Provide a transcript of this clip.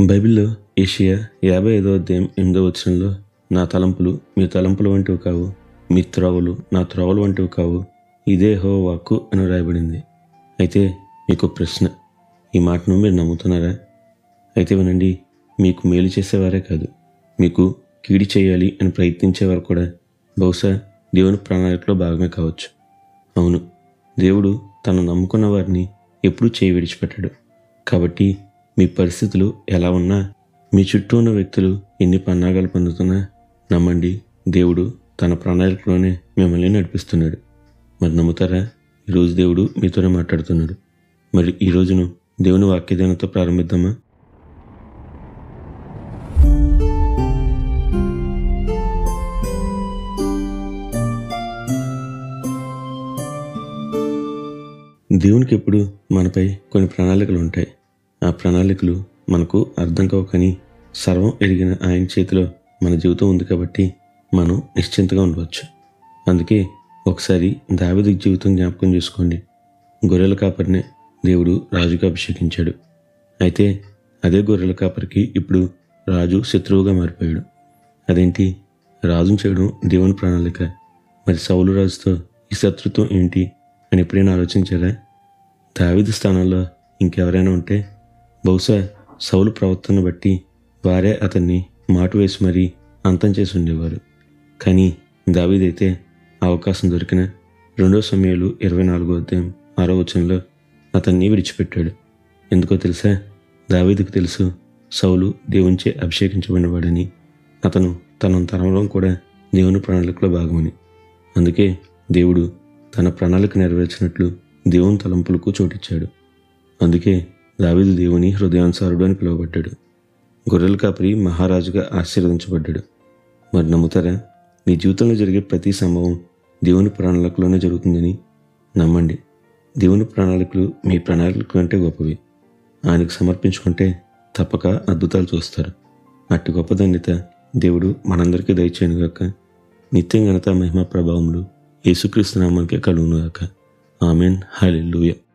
బైబిల్లో ఏషియా యాభై ఐదో అధ్యాయం ఎనిమిదో వచనంలో నా తలంపులు మీ తలంపుల వంటివి కావు మీ త్రోవలు నా త్రోవలు వంటివి కావు ఇదే హో వాక్కు అని రాయబడింది అయితే మీకు ప్రశ్న ఈ మాటను మీరు నమ్ముతున్నారా అయితే వినండి మీకు మేలు చేసేవారే కాదు మీకు కీడి చేయాలి అని ప్రయత్నించేవారు కూడా బహుశా దేవుని ప్రణాళికలో భాగమే కావచ్చు అవును దేవుడు తను నమ్ముకున్న వారిని ఎప్పుడూ చేయి విడిచిపెట్టాడు కాబట్టి మీ పరిస్థితులు ఎలా ఉన్నా మీ చుట్టూ ఉన్న వ్యక్తులు ఎన్ని పన్నాగాలు పొందుతున్నా నమ్మండి దేవుడు తన ప్రణాళికలోనే మిమ్మల్ని నడిపిస్తున్నాడు మరి నమ్ముతారా ఈరోజు దేవుడు మీతోనే మాట్లాడుతున్నాడు మరి ఈ రోజును దేవుని వాక్యదానంతో ప్రారంభిద్దామా దేవునికి ఎప్పుడు మనపై కొన్ని ప్రణాళికలు ఉంటాయి ఆ ప్రణాళికలు మనకు అర్థం కావు కానీ సర్వం ఎరిగిన ఆయన చేతిలో మన జీవితం ఉంది కాబట్టి మనం నిశ్చింతగా ఉండవచ్చు అందుకే ఒకసారి దావిది జీవితం జ్ఞాపకం చేసుకోండి గొర్రెల కాపరినే దేవుడు రాజుగా అభిషేకించాడు అయితే అదే గొర్రెల కాపరికి ఇప్పుడు రాజు శత్రువుగా మారిపోయాడు అదేంటి రాజును చేయడం దేవుని ప్రణాళిక మరి సౌలు రాజుతో ఈ శత్రుత్వం ఏంటి అని ఎప్పుడైనా ఆలోచించారా దావిది స్థానంలో ఇంకెవరైనా ఉంటే బహుశా సౌలు ప్రవర్తన బట్టి వారే అతన్ని మాటు వేసి మరీ అంతం చేసి ఉండేవారు కానీ దావీదైతే అవకాశం దొరికిన రెండో సమయాలు ఇరవై నాలుగో అధ్యాయం ఆరో వచనంలో అతన్ని విడిచిపెట్టాడు ఎందుకో తెలుసా దావీదుకు తెలుసు సౌలు దేవునిచే అభిషేకించబడినవాడని అతను తన తరంలో కూడా దేవుని ప్రణాళికలో భాగమని అందుకే దేవుడు తన ప్రణాళిక నెరవేర్చినట్లు దేవుని తలంపులకు చోటిచ్చాడు అందుకే దావీదు దేవుని హృదయానుసారుడు అని పిలువబడ్డాడు గొర్రెల కాపరి మహారాజుగా ఆశీర్వదించబడ్డాడు మరి నమ్ముతారా మీ జీవితంలో జరిగే ప్రతి సంభవం దేవుని ప్రణాళికలోనే జరుగుతుందని నమ్మండి దేవుని ప్రణాళికలు మీ ప్రణాళికల కంటే గొప్పవి ఆయనకు సమర్పించుకుంటే తప్పక అద్భుతాలు చూస్తారు అట్టి గొప్ప ధన్యత దేవుడు మనందరికీ దయచేయను గాక నిత్యం ఘనత మహిమ ప్రభావములు యేసుక్రీస్తు నామానికి కలుగును గాక ఆమెన్ హల్లెలూయా